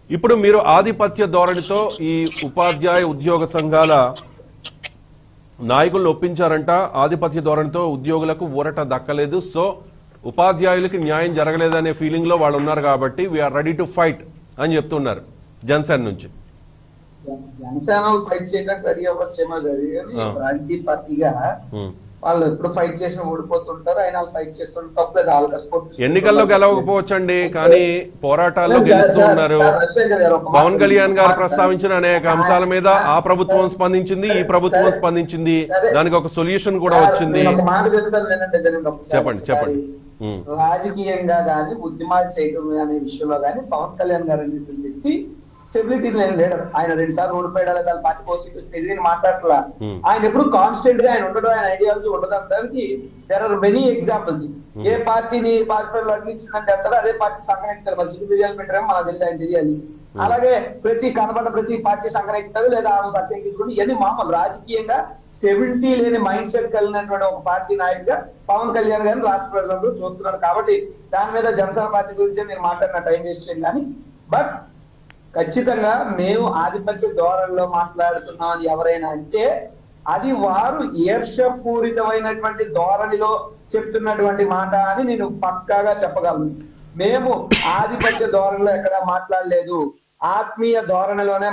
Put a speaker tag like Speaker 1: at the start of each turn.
Speaker 1: ఇప్పుడు మీరు ఆధిపత్య ధోరణితో ఈ ఉపాధ్యాయ ఉద్యోగ సంఘాల నాయకులను ఒప్పించారంట ఆధిపత్య ధోరణితో ఉద్యోగులకు ఊరట దక్కలేదు సో ఉపాధ్యాయులకి న్యాయం జరగలేదనే ఫీలింగ్ లో వాళ్ళు ఉన్నారు కాబట్టి వీఆర్ రెడీ టు ఫైట్ అని చెప్తున్నారు జనసేన నుంచి
Speaker 2: జనసేన ఫైట్ చేయడానికి రెడీ అవ్వచ్చేమో కానీ
Speaker 1: ఆ.
Speaker 2: రాజకీయ పార్టీగా
Speaker 1: ఉమ్.
Speaker 2: వాళ్ళు ఎప్పుడు ఫైట్ చేసిన ఓడిపోతుంటారు అయినా ఫైట్ చేస్తుంటారు తప్పలేదు వాళ్ళకి స్పోర్ట్స్
Speaker 1: ఎన్నికల్లో గెలవకపోవచ్చండి కానీ పోరాటాల్లో గెలుస్తూ ఉన్నారు పవన్ కళ్యాణ్ గారు ప్రస్తావించిన అనేక అంశాల మీద ఆ ప్రభుత్వం స్పందించింది ఈ ప్రభుత్వం స్పందించింది దానికి ఒక సొల్యూషన్ కూడా వచ్చింది
Speaker 2: నేను ఒక మాట చెప్తాను వినండి వినండి ఒకసారి.
Speaker 1: చెప్పండి, చెప్పండి. ఉమ్.
Speaker 2: రాజకీయంగా గాని ఉద్యమాలు చేయడం అనే విషయంలో గాని పవన్ కళ్యాణ్ గారు అనేటువంటి వ్యక్తి స్టెబిలిటీ లేని లీడర్ ఆయన రెండు సార్లు ఓడిపోయాడు దాని పార్టీ పోస్ట్ ఎదిరిని మాట్లాడట్లా
Speaker 1: ఉమ్.
Speaker 2: ఆయన ఎప్పుడు కాన్స్టెంట్ గా ఆయన ఉండడం ఆయన ఐడియాలజీ ఉండడానికి దేర్ ఆర్ మెనీ ఎగ్జాంపుల్స్ ఏ పార్టీని పార్టీ అడ్మించిందని చెప్తారో అదే పార్టీ సంఘటిస్తారు మరి సిద్ధి బిర్యానీ పెట్టారేమో మనకు తెలియదు ఆయన తెలియాలి అలాగే ప్రతి కనబడ్డ ప్రతి పార్టీ సంఘటిస్తారు లేదా ఆమె సత్యం తీసుకుని ఇవన్నీ మామూలు రాజకీయంగా స్టెబిలిటీ లేని మైండ్ సెట్ కలిగినటువంటి ఒక పార్టీ నాయకుగా పవన్ కళ్యాణ్ గారిని రాష్ట్ర ప్రజలందరూ చూస్తున్నారు కాబట్టి దాని మీద జనసేన పార్టీ గురించి నేను మాట్లాడిన టైం వేస్ట్ చేయండి కానీ బట్ ఖచ్చితంగా మేము ఆధిపత్య ధోరణిలో మాట్లాడుతున్నాం అని ఎవరైనా అంటే అది వారు ఈర్ష్యపూరితమైనటువంటి ధోరణిలో చెప్తున్నటువంటి మాట అని నేను పక్కాగా చెప్పగలను మేము ఆధిపత్య ధోరణిలో ఎక్కడ మాట్లాడలేదు ఆత్మీయ ధోరణిలోనే